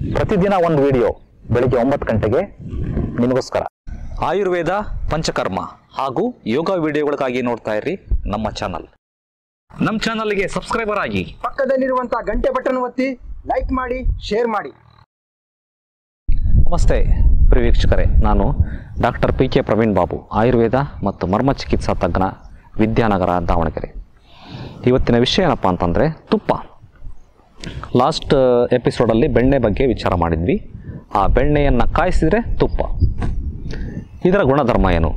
ಪ್ರತಿದಿನ ಒಂದು ವಿಡಿಯೋ ಬೆಳಿಗ್ಗೆ ಒಂಬತ್ತು ಗಂಟೆಗೆ ನಿಮಗೋಸ್ಕರ ಆಯುರ್ವೇದ ಪಂಚಕರ್ಮ ಹಾಗೂ ಯೋಗ ವಿಡಿಯೋಗಳಿಗಾಗಿ ನೋಡ್ತಾ ಇರಿ ನಮ್ಮ ಚಾನಲ್ ನಮ್ಮ ಚಾನಲ್ಗೆ ಸಬ್ಸ್ಕ್ರೈಬರ್ ಆಗಿ ಪಕ್ಕದಲ್ಲಿರುವಂತಹ ಗಂಟೆ ಬಟನ್ ಒತ್ತಿ ಲೈಕ್ ಮಾಡಿ ಶೇರ್ ಮಾಡಿ ನಮಸ್ತೆ ಪ್ರಿಯ ವೀಕ್ಷಕರೇ ನಾನು doctor P K Praveen Babu Ayurveda ಮತ್ತು ಮರ್ಮ ಚಿಕಿತ್ಸಾ ತಜ್ಞ ವಿದ್ಯಾನಗರ ದಾವಣಗೆರೆ ಇವತ್ತಿನ ವಿಷಯ ಏನಪ್ಪ ಅಂತಂದರೆ ತುಪ್ಪ ಲಾಸ್ಟ್ ಎಪಿಸೋಡಲ್ಲಿ ಬೆಣ್ಣೆ ಬಗ್ಗೆ ವಿಚಾರ ಮಾಡಿದ್ವಿ ಆ ಬೆಣ್ಣೆಯನ್ನು ಕಾಯಿಸಿದರೆ ತುಪ್ಪ ಇದರ ಗುಣಧರ್ಮ ಏನು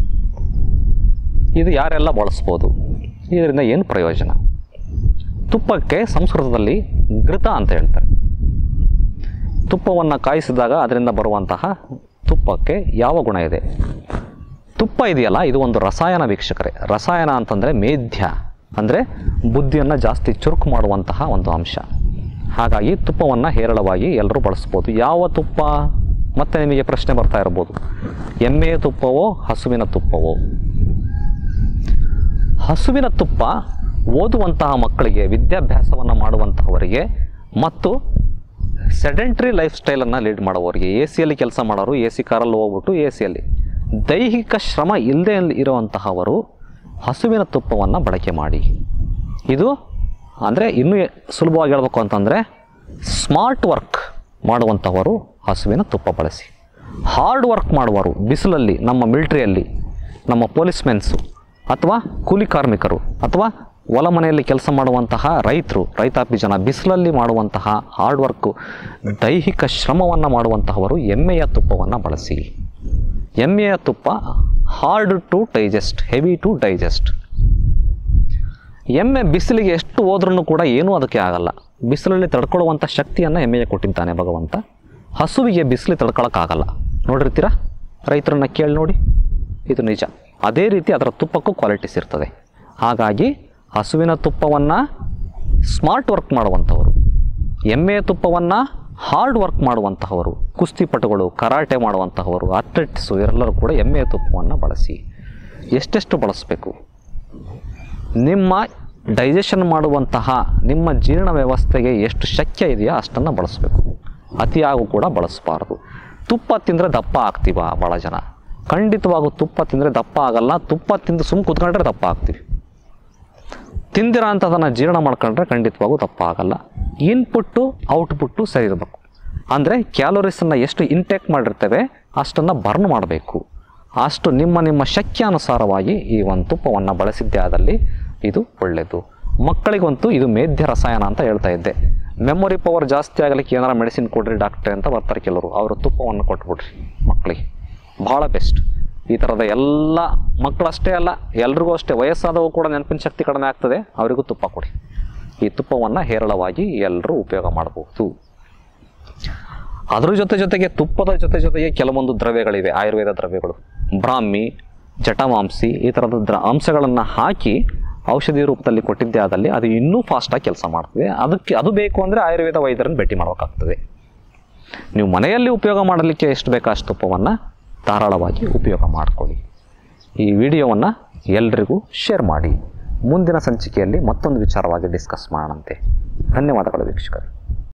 ಇದು ಯಾರೆಲ್ಲ ಬಳಸ್ಬೋದು ಇದರಿಂದ ಏನು ಪ್ರಯೋಜನ ತುಪ್ಪಕ್ಕೆ ಸಂಸ್ಕೃತದಲ್ಲಿ ಘೃತ ಅಂತ ಹೇಳ್ತಾರೆ ತುಪ್ಪವನ್ನು ಕಾಯಿಸಿದಾಗ ಅದರಿಂದ ಬರುವಂತಹ ತುಪ್ಪಕ್ಕೆ ಯಾವ ಗುಣ ಇದೆ ತುಪ್ಪ ಇದೆಯಲ್ಲ ಇದು ಒಂದು ರಸಾಯನ ವೀಕ್ಷಕರೇ ರಸಾಯನ ಅಂತಂದರೆ ಮೇಧ್ಯ ಅಂದರೆ ಬುದ್ಧಿಯನ್ನು ಜಾಸ್ತಿ ಚುರುಕು ಮಾಡುವಂತಹ ಒಂದು ಅಂಶ ಹಾಗಾಗಿ ತುಪ್ಪವನ್ನು ಹೇರಳವಾಗಿ ಎಲ್ಲರೂ ಬಳಸ್ಬೋದು ಯಾವ ತುಪ್ಪ ಮತ್ತೆ ನಿಮಗೆ ಪ್ರಶ್ನೆ ಬರ್ತಾ ಇರ್ಬೋದು ಎಮ್ಮೆಯ ತುಪ್ಪವೋ ಹಸುವಿನ ತುಪ್ಪವೋ ಹಸುವಿನ ತುಪ್ಪ ಓದುವಂತಹ ಮಕ್ಕಳಿಗೆ ವಿದ್ಯಾಭ್ಯಾಸವನ್ನು ಮಾಡುವಂತಹವರಿಗೆ ಮತ್ತು ಸೆಡೆಂಟ್ರಿ ಲೈಫ್ ಸ್ಟೈಲನ್ನು ಲೀಡ್ ಮಾಡೋವರಿಗೆ ಎ ಸಿಯಲ್ಲಿ ಕೆಲಸ ಮಾಡೋರು ಎ ಸಿ ಕಾರಲ್ಲಿ ಹೋಗ್ಬಿಟ್ಟು ಎ ಸಿಯಲ್ಲಿ ದೈಹಿಕ ಶ್ರಮ ಇಲ್ಲದೆ ಇರುವಂತಹವರು ಹಸುವಿನ ತುಪ್ಪವನ್ನು ಬಳಕೆ ಮಾಡಿ ಇದು ಅಂದರೆ ಇನ್ನೂ ಸುಲಭವಾಗಿ ಹೇಳ್ಬೇಕು ಅಂತಂದರೆ ಸ್ಮಾರ್ಟ್ ವರ್ಕ್ ಮಾಡುವಂಥವರು ಹಸುವಿನ ತುಪ್ಪ ಬಳಸಿ ಹಾರ್ಡ್ ವರ್ಕ್ ಮಾಡುವರು ಬಿಸಿಲಲ್ಲಿ ನಮ್ಮ ಮಿಲ್ಟ್ರಿಯಲ್ಲಿ ನಮ್ಮ ಪೊಲೀಸ್ಮೆನ್ಸು ಅಥವಾ ಕೂಲಿ ಕಾರ್ಮಿಕರು ಅಥವಾ ಹೊಲ ಮನೆಯಲ್ಲಿ ಕೆಲಸ ಮಾಡುವಂತಹ ರೈತರು ರೈತಾಪಿ ಜನ ಬಿಸಿಲಲ್ಲಿ ಮಾಡುವಂತಹ ಹಾರ್ಡ್ ವರ್ಕು ದೈಹಿಕ ಶ್ರಮವನ್ನು ಮಾಡುವಂತಹವರು ಎಮ್ಮೆಯ ತುಪ್ಪವನ್ನು ಬಳಸಿ ಎಮ್ಮೆಯ ತುಪ್ಪ hard to digest heavy to digest ಎಮ್ಮೆ ಬಿಸಿಲಿಗೆ ಎಷ್ಟು ಹೋದ್ರೂ ಕೂಡ ಏನೂ ಅದಕ್ಕೆ ಆಗಲ್ಲ ಬಿಸಿಲಲ್ಲಿ ತಡ್ಕೊಳ್ಳುವಂಥ ಶಕ್ತಿಯನ್ನು ಎಮ್ಮೆಗೆ ಕೊಟ್ಟಿದ್ದಾನೆ ಭಗವಂತ ಹಸುವಿಗೆ ಬಿಸಿಲು ತಡ್ಕೊಳಕ್ಕಾಗಲ್ಲ ನೋಡಿರ್ತೀರಾ ರೈತರನ್ನ ಕೇಳಿ ನೋಡಿ ಇದು ನಿಜ ಅದೇ ರೀತಿ ಅದರ ತುಪ್ಪಕ್ಕೂ ಕ್ವಾಲಿಟೀಸ್ ಇರ್ತದೆ ಹಾಗಾಗಿ ಹಸುವಿನ ತುಪ್ಪವನ್ನು ಸ್ಮಾರ್ಟ್ ವರ್ಕ್ ಮಾಡುವಂಥವರು ಎಮ್ಮೆಯ ತುಪ್ಪವನ್ನು ಹಾರ್ಡ್ ವರ್ಕ್ ಮಾಡುವಂತಹವರು ಕುಸ್ತಿಪಟುಗಳು ಕರಾಟೆ ಮಾಡುವಂತಹವರು ಅಥ್ಲೆಟ್ಸು ಇವರೆಲ್ಲರೂ ಕೂಡ ಎಮ್ಮೆಯ ತುಪ್ಪವನ್ನು ಬಳಸಿ ಎಷ್ಟೆಷ್ಟು ಬಳಸಬೇಕು ನಿಮ್ಮ ಡೈಜೆಷನ್ ಮಾಡುವಂತಹ ನಿಮ್ಮ ಜೀರ್ಣ ವ್ಯವಸ್ಥೆಗೆ ಎಷ್ಟು ಶಕ್ಯ ಇದೆಯೋ ಅಷ್ಟನ್ನು ಬಳಸಬೇಕು ಅತಿಯಾಗೂ ಕೂಡ ಬಳಸಬಾರ್ದು ತುಪ್ಪ ತಿಂದರೆ ದಪ್ಪ ಆಗ್ತೀವ ಭಾಳ ಜನ ಖಂಡಿತವಾಗೂ ತುಪ್ಪ ತಿಂದರೆ ದಪ್ಪ ಆಗಲ್ಲ ತುಪ್ಪ ತಿಂದು ಸುಮ್ಮ ಕುತ್ಕೊಂಡ್ರೆ ದಪ್ಪ ಆಗ್ತೀವಿ ತಿಂದಿರ ಅಂಥದನ್ನು ಜೀರ್ಣ ಮಾಡ್ಕೊಂಡ್ರೆ ಖಂಡಿತವಾಗೂ ದಪ್ಪ ಆಗಲ್ಲ ಇನ್ಪುಟ್ಟು ಔಟ್ಪುಟ್ಟು ಸರಿ ಇರಬೇಕು ಅಂದರೆ ಕ್ಯಾಲೋರೀಸನ್ನು ಎಷ್ಟು ಇಂಟೇಕ್ ಮಾಡಿರ್ತೇವೆ ಅಷ್ಟನ್ನು ಬರ್ನ್ ಮಾಡಬೇಕು ಅಷ್ಟು ನಿಮ್ಮ ನಿಮ್ಮ ಶಕ್ಯಾನುಸಾರವಾಗಿ ಈ ಒಂದು ತುಪ್ಪವನ್ನು ಬಳಸಿದ್ದೇ ಆದಲ್ಲಿ ಇದು ಒಳ್ಳೆಯದು ಮಕ್ಕಳಿಗಂತೂ ಇದು ಮೇಧ್ಯ ರಸಾಯನ ಅಂತ ಹೇಳ್ತಾ ಇದ್ದೆ ಮೆಮೊರಿ ಪವರ್ ಜಾಸ್ತಿ ಆಗಲಿಕ್ಕೆ ಏನಾರ ಮೆಡಿಸಿನ್ ಕೊಡ್ರಿ ಡಾಕ್ಟ್ರೆ ಅಂತ ಬರ್ತಾರೆ ಕೆಲವರು ಅವರು ತುಪ್ಪವನ್ನು ಕೊಟ್ಬಿಡ್ರಿ ಮಕ್ಕಳಿಗೆ ಭಾಳ ಬೆಸ್ಟ್ ಈ ಥರದ ಎಲ್ಲ ಮಕ್ಕಳಷ್ಟೇ ಅಲ್ಲ ಎಲ್ರಿಗೂ ಅಷ್ಟೇ ವಯಸ್ಸಾದವು ಕೂಡ ನೆನಪಿನ ಶಕ್ತಿ ಕಡಿಮೆ ಆಗ್ತದೆ ಅವರಿಗೂ ತುಪ್ಪ ಕೊಡಿ ಈ ತುಪ್ಪವನ್ನು ಹೇರಳವಾಗಿ ಎಲ್ಲರೂ ಉಪಯೋಗ ಮಾಡಬಹುದು ಅದ್ರ ಜೊತೆ ಜೊತೆಗೆ ತುಪ್ಪದ ಜೊತೆ ಜೊತೆಗೆ ಕೆಲವೊಂದು ದ್ರವ್ಯಗಳಿವೆ ಆಯುರ್ವೇದ ದ್ರವ್ಯಗಳು ಬ್ರಾಹ್ಮಿ ಜಟಮಾಂಸಿ ಈ ಥರದ ದ್ರ ಅಂಶಗಳನ್ನು ಹಾಕಿ ಔಷಧಿ ರೂಪದಲ್ಲಿ ಕೊಟ್ಟಿದ್ದೇ ಆದಲ್ಲಿ ಅದು ಇನ್ನೂ ಫಾಸ್ಟಾಗಿ ಕೆಲಸ ಮಾಡ್ತದೆ ಅದಕ್ಕೆ ಅದು ಬೇಕು ಅಂದರೆ ಆಯುರ್ವೇದ ವೈದ್ಯರನ್ನು ಭೇಟಿ ಮಾಡಬೇಕಾಗ್ತದೆ ನೀವು ಮನೆಯಲ್ಲಿ ಉಪಯೋಗ ಮಾಡಲಿಕ್ಕೆ ಎಷ್ಟು ಬೇಕೋ ಅಷ್ಟು ತುಪ್ಪವನ್ನು ಧಾರಾಳವಾಗಿ ಉಪಯೋಗ ಮಾಡಿಕೊಳ್ಳಿ ಈ ವಿಡಿಯೋವನ್ನು ಎಲ್ರಿಗೂ ಶೇರ್ ಮಾಡಿ ಮುಂದಿನ ಸಂಚಿಕೆಯಲ್ಲಿ ಮತ್ತೊಂದು ವಿಚಾರವಾಗಿ ಡಿಸ್ಕಸ್ ಮಾಡೋಣಂತೆ ಧನ್ಯವಾದಗಳು ವೀಕ್ಷಕರು